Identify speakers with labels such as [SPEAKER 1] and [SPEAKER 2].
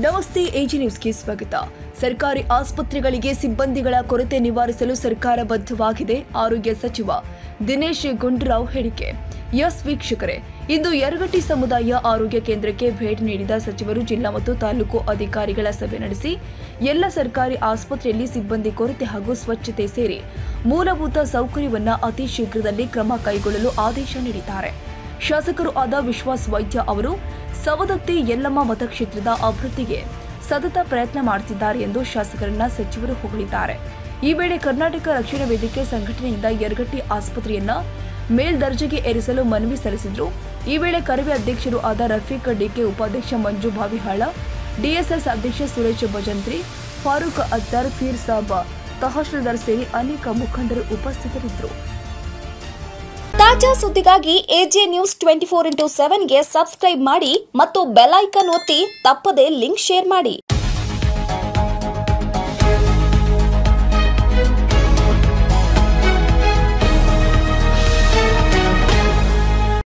[SPEAKER 1] ನಮಸ್ತೆ ಎಜಿ ನ್ಯೂಸ್ಗೆ ಸ್ವಾಗತ ಸರ್ಕಾರಿ ಆಸ್ಪತ್ರೆಗಳಿಗೆ ಸಿಬ್ಬಂದಿಗಳ ಕೊರತೆ ನಿವಾರಿಸಲು ಸರ್ಕಾರ ಬದ್ಧವಾಗಿದೆ ಆರೋಗ್ಯ ಸಚಿವ ದಿನೇಶ್ ಗುಂಡೂರಾವ್ ಹೇಳಿಕೆ ಎಸ್ ವೀಕ್ಷಕರೇ ಇಂದು ಯರಗಟ್ಟಿ ಸಮುದಾಯ ಆರೋಗ್ಯ ಕೇಂದ್ರಕ್ಕೆ ಭೇಟಿ ನೀಡಿದ ಸಚಿವರು ಜಿಲ್ಲಾ ಮತ್ತು ತಾಲೂಕು ಅಧಿಕಾರಿಗಳ ಸಭೆ ನಡೆಸಿ ಎಲ್ಲ ಸರ್ಕಾರಿ ಆಸ್ಪತ್ರೆಯಲ್ಲಿ ಸಿಬ್ಬಂದಿ ಕೊರತೆ ಹಾಗೂ ಸ್ವಚ್ಛತೆ ಸೇರಿ ಮೂಲಭೂತ ಸೌಕರ್ಯವನ್ನ ಅತಿ ಶೀಘ್ರದಲ್ಲಿ ಕ್ರಮ ಕೈಗೊಳ್ಳಲು ಆದೇಶ ನೀಡಿದ್ದಾರೆ ಶಾಸಕರು ಆದ ವಿಶ್ವಾಸ್ ವೈದ್ಯ ಅವರು ಸವದತ್ತಿ ಯಲ್ಲಮ್ಮ ಮತಕ್ಷೇತ್ರದ ಅಭಿವೃದ್ಧಿಗೆ ಸತತ ಪ್ರಯತ್ನ ಮಾಡುತ್ತಿದ್ದಾರೆ ಎಂದು ಶಾಸಕರನ್ನ ಸಚಿವರು ಹೊಗಳಿದ್ದಾರೆ ಈ ವೇಳೆ ಕರ್ನಾಟಕ ರಕ್ಷಣಾ ವೇದಿಕೆ ಸಂಘಟನೆಯಿಂದ ಯರಗಟ್ಟಿ ಆಸ್ಪತ್ರೆಯನ್ನ ಮೇಲ್ದರ್ಜೆಗೆ ಏರಿಸಲು ಮನವಿ ಸಲ್ಲಿಸಿದ್ರು ಈ ವೇಳೆ ಕರವೇ ಅಧ್ಯಕ್ಷರು ಆದ ರಫೀಕ್ ಡಿಕೆ ಉಪಾಧ್ಯಕ್ಷ ಮಂಜು ಬಾವಿಹಾಳ ಡಿಎಸ್ಎಸ್ ಅಧ್ಯಕ್ಷ ಸುರೇಶ್ ಭಜಂತ್ರಿ ಫಾರೂಕ್ ಅಜ್ಜಾರ್ ಫೀರ್ ಸಾಬ್ ತಹಶೀಲ್ದಾರ್ ಸೇರಿ ಅನೇಕ ಮುಖಂಡರು ಉಪಸ್ಥಿತರಿದ್ದರು
[SPEAKER 2] ತಾಜಾ ಸುದ್ದಿಗಾಗಿ AJ news twenty four into ಸೆವೆನ್ಗೆ ಸಬ್ಸ್ಕ್ರೈಬ್ ಮಾಡಿ ಮತ್ತು ಬೆಲ್ ಐಕನ್ ಒತ್ತಿ ತಪ್ಪದೇ ಲಿಂಕ್ ಶೇರ್ ಮಾಡಿ